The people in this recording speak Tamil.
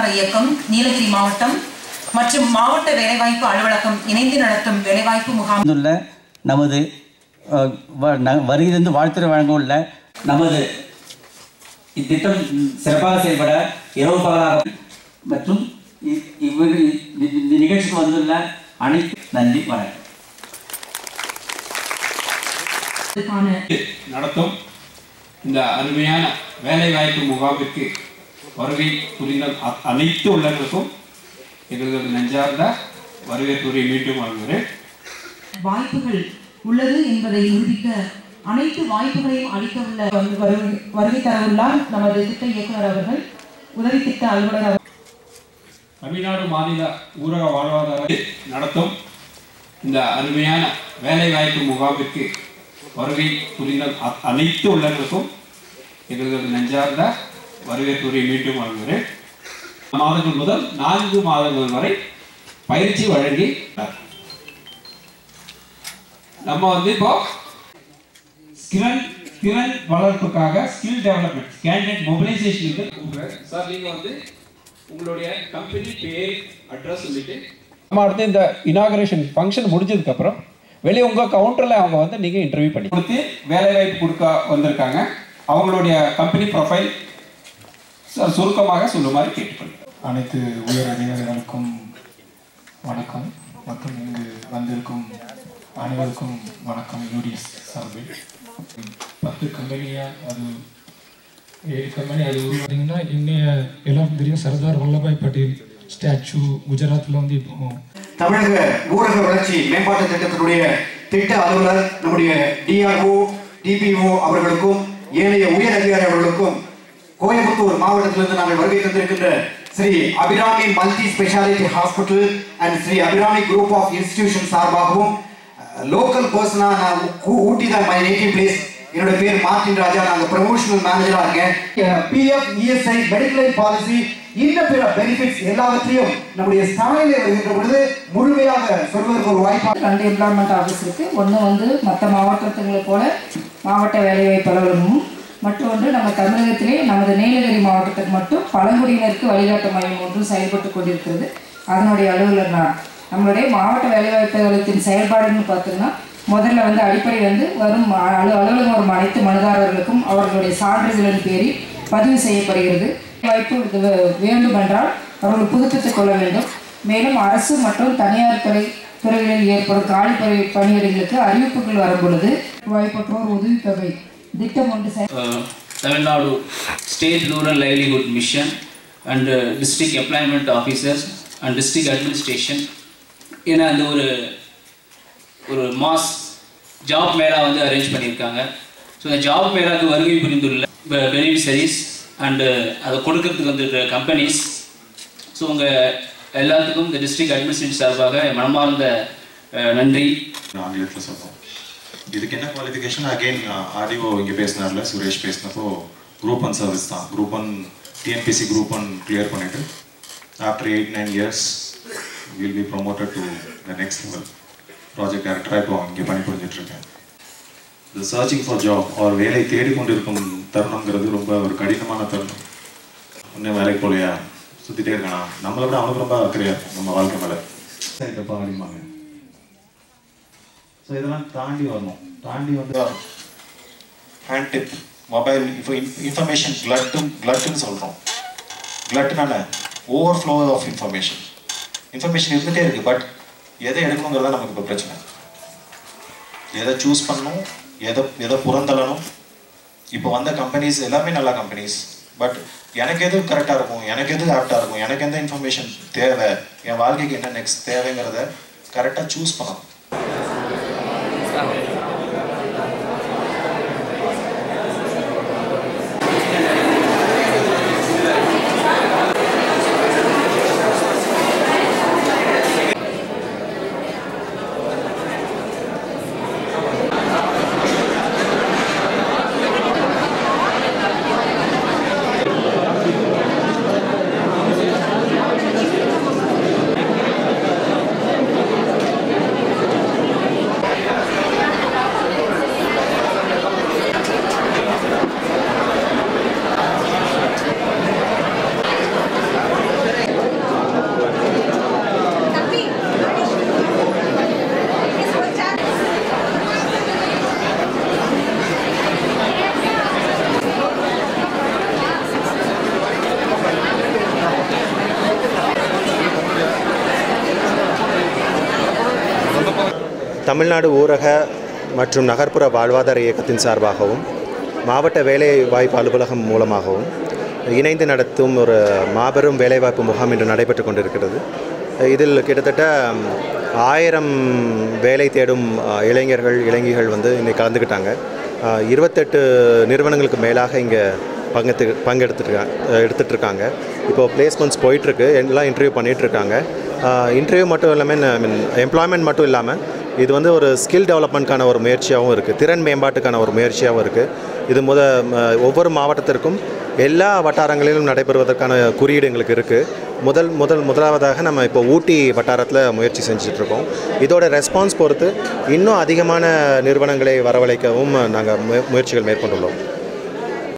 வாழ்வாதார இயக்கம் நீலகிரி மாவட்டம் மற்றும் மாவட்ட வேலைவாய்ப்பு அலுவலகம் இணைந்து நடத்தும் வேலைவாய்ப்பு முகாம் உள்ள நமது அஹ், வ- ந- வருகிறது வாழ்த்துறை வழங்க உள்ள நமது இத்திட்டம் சிறப்பாக செயல்பட இரவு பகலாக மற்றும் இ- இவ்வு- இ- இந்த நிகழ்ச்சிக்கு வந்துள்ள அனைத்து நன்றி வணக்கம் இதுக்கான நடத்தும் இந்த அருமையான வேலைவாய்ப்பு முகாமிற்கு வருகை புரிந்த அ- அனைத்து உள்ளவர்களுக்கும் எங்களது நெஞ்சார்ந்த வரவேற்புரை மீண்டும் வழங்குகிறேன் வாய்ப்புகள் உள்ளது என்பதை நிரூபிக்க அனைத்து வாய்ப்புகளையும் அளிக்க உள்ள வந்து வருகை வருகை தரவுள்ளார் நமது திட்ட இயக்குனர் அவர்கள் உதவி திட்ட அலுவலர் அவர் தமிழ்நாடு மாநில ஊரக வாழ்வாதார நடத்தும் இந்த அருமையான வேலைவாய்ப்பு முகாமிற்கு வருகை புரிந்த அ- அனைத்து உள்ளவர்களுக்கும் எங்களது நெஞ்சார்ந்த வரவேற்புரை மீண்டும் வழங்குகிறேன் மாதங்கள் முதல் நான்கு மாதங்கள் வரை பயிற்சி வழங்கி நம்ம வந்து இப்போ ஸ்கில் திறன் வளர்ப்புக்காக ஸ்கில் டெவலப்மெண்ட் கேண்டிடேட் மொபிலைசேஷனுக்கு கூப்பிடுறேன் சார் நீங்க வந்து உங்களுடைய கம்பெனி பேர் அட்ரஸ் சொல்லிட்டு நம்ம அடுத்து இந்த இனாகரேஷன் ஃபங்க்ஷன் முடிஞ்சதுக்கு அப்புறம் வெளியே உங்க கவுண்டர்ல அவங்க வந்து நீங்க இன்டர்வியூ பண்ணி கொடுத்து வேலை வாய்ப்பு கொடுக்க வந்திருக்காங்க அவங்களுடைய கம்பெனி ப்ரொஃபைல் சார் சுருக்கமாக சொல்லுமாறு கேட்டுக்கொள்கிறேன் அனைத்து உயர் அதிகாரிகளுக்கும் வணக்கம் மற்றும் இங்கு வந்திருக்கும் அனைவருக்கும் வணக்கம் யூடிஎஸ் சார்பில் பத்து கம்பெனியாக அது ஏழு கம்பெனி அது பார்த்தீங்கன்னா இன்னைய எல்லாம் தெரியும் சர்தார் வல்லபாய் பட்டேல் ஸ்டாச்சு குஜராத்தில் வந்து இப்போ தமிழக ஊரக வளர்ச்சி மேம்பாட்டு திட்டத்தினுடைய திட்ட அலுவலர் நம்முடைய டிஆர்ஓ டிபிஓ அவர்களுக்கும் ஏனைய உயர் அதிகாரி அவர்களுக்கும் கோயம்புத்தூர் மாவட்டத்திலிருந்து நாங்கள் வருகை தந்திருக்கின்ற Sri Abirami multi speciality hospital and Sri Abirami group of institution சார்பாகவும் லோக்கல் பர்சனா நான் ஊ- ஊட்டி தான் மை நேட்டிவ் பிளேஸ் என்னோட பேர் மார்டின் ராஜா நாங்க ப்ரமோஷனல் மேனேஜரா இருக்கேன் பிஎஃப் இஎஸ்ஐ மெடிக்கல் பாலிசி இன்னும் பிற பெனிஃபிட்ஸ் எல்லாவற்றையும் நம்முடைய ஸ்டாலிலே வருகின்ற பொழுது முழுமையாக சொல்வதற்கு ஒரு வாய்ப்பு ரெண்டு எம்ப்ளாய்மெண்ட் ஆஃபீஸ் இருக்குது ஒன்று வந்து மற்ற மாவட்டத்துங்களை போல மாவட்ட வேலைவாய்ப்பு அலுவலகமும் மற்றொன்று நம்ம தமிழகத்திலே நமது நீலகிரி மாவட்டத்துக்கு மட்டும் பழங்குடியினருக்கு வழிகாட்டு மையம் ஒன்று செயல்பட்டு கொண்டிருக்கிறது அதனுடைய அலுவலர் நான் நம்மளுடைய மாவட்ட வேலைவாய்ப்பு அலுவலகத்தின் செயல்பாடுன்னு பார்த்தோம்னா முதல்ல வந்து அடிப்படை வந்து வரும் அலு அலுவலகம் வரும் அனைத்து மனுதாரர்களுக்கும் அவர்களுடைய சான்றிதழின் பேரில் பதிவு செய்யப்படுகிறது வாய்ப்பு இது வே- வேண்டுமென்றால் அவர்கள் புதுப்பித்துக் கொள்ள வேண்டும் மேலும் அரசு மற்றும் தனியார் துறை துறைகளில் ஏற்படும் காலி பணி- பணியிடங்களுக்கு அறிவிப்புகள் வரும் பொழுது வாய்ப்பற்றோர் உதவித்தொகை திட்டம் ஒன்று செயல் uh, Tamil Nadu State Rural Livelihood Mission and uh, District Employment Officers and District Administration என அந்த ஒரு ஒரு மாஸ் ஜாப் மேளா வந்து அரேஞ்ச் பண்ணியிருக்காங்க ஸோ இந்த ஜாப் மேளாக்கு வருகை புரிந்துள்ள பெனிஃபிஷரிஸ் அண்டு அதை கொடுக்கறதுக்கு வந்துருக்க கம்பெனிஸ் ஸோ உங்கள் எல்லாத்துக்கும் இந்த டிஸ்ட்ரிக்ட் அட்மினிஸ்ட்ரேஷன் சார்பாக மனமார்ந்த அஹ், நன்றி ஆங்கிலத்தில் சொல்லுவோம் இதுக்கு என்ன குவாலிஃபிகேஷன் அகைன் ஆர்டிஓ இங்கே பேசினார்ல சுரேஷ் பேசினப்போ குரூப் ஒன் சர்வீஸ் தான் group one TNPSC group one clear பண்ணிட்டு after eight nine years will be promoted to the next level project டேரக்டராக இப்போ இங்கே பணிபுரிஞ்சிட்டு இருக்கேன் இந்த சர்ச்சிங் ஃபார் ஜாப் அவர் வேலை தேடிக்கொண்டிருக்கும் தருணங்கிறது ரொம்ப ஒரு கடினமான தருணம் இன்னும் வேலைக்கு போலையா சுற்றிட்டே இருக்கானா நம்மளை விட அவனுக்கு ரொம்ப அக்கறையா இருக்கும் நம்ம வாழ்க்கை மேலே சரிப்பா அப்படிம்பாங்க ஸோ இதெல்லாம் தாண்டி வரணும் தாண்டி வந்து ஹேண்ட் டிப் மொபைல் இப்போ இன்ஃபர்மேஷன் கிளட்டும் கிளட்டுன்னு சொல்கிறோம் கிளட்டுனால overflow of information information இருந்துகிட்டே இருக்குது பட் எதை எடுக்கணுங்கிறது தான் நமக்கு இப்போ பிரச்சனை எதை சூஸ் பண்ணணும் எதை எதை புறந்தள்ளணும் இப்போ வந்த கம்பெனிஸ் எல்லாமே நல்ல கம்பெனிஸ் பட் எனக்கு எது கரெக்டாக இருக்கும் எனக்கு எது ஆப்டாக இருக்கும் எனக்கு எந்த இன்ஃபர்மேஷன் தேவை என் வாழ்க்கைக்கு என்ன நெக்ஸ்ட் தேவைங்கிறத கரெக்டாக சூஸ் பண்ணணும் தமிழ்நாடு ஊரக மற்றும் நகர்ப்புற வாழ்வாதார இயக்கத்தின் சார்பாகவும் மாவட்ட வேலை வாய்ப்பு அலுவலகம் மூலமாகவும் இணைந்து நடத்தும் ஒரு மாபெரும் வேலைவாய்ப்பு முகாம் இன்று நடைபெற்று கொண்டிருக்கிறது இதில் கிட்டத்தட்ட ஆயிரம் வேலை தேடும் அஹ், இளைஞர்கள் இளைஞிகள் வந்து இன்னைக்கு கலந்துக்கிட்டாங்க அஹ், இருபத்தெட்டு நிறுவனங்களுக்கு மேலாக இங்கே பங்கெடுத்து பங்கெடுத்துட்டு எடுத்துகிட்டு இருக்காங்க இப்போ பிளேஸ்மெண்ட்ஸ் போயிட்டுருக்கு எல்லாம் இன்டர்வியூ பண்ணிகிட்ருக்காங்க இன்டர்வியூ மட்டும் இல்லாமல் ஐ மீன் எம்ப்ளாய்மெண்ட் மட்டும் இல்லாமல் இது வந்து ஒரு ஸ்கில் டெவலப்மெண்ட்கான ஒரு முயற்சியாகவும் இருக்குது திறன் மேம்பாட்டுக்கான ஒரு முயற்சியாகவும் இருக்குது இது முத ம, ஒவ்வொரு மாவட்டத்திற்கும் எல்லா வட்டாரங்களிலும் நடைபெறுவதற்கான குறியீடு எங்களுக்கு இருக்குது முதல் முதல் முதலாவதாக நம்ம இப்போ ஊட்டி வட்டாரத்தில் முயற்சி செஞ்சிட்ருக்கோம் இதோட ரெஸ்பான்ஸ் பொறுத்து இன்னும் அதிகமான நிறுவனங்களை வரவழைக்கவும் நாங்கள் முயற்சிகள் மேற்கொண்டுள்ளோம்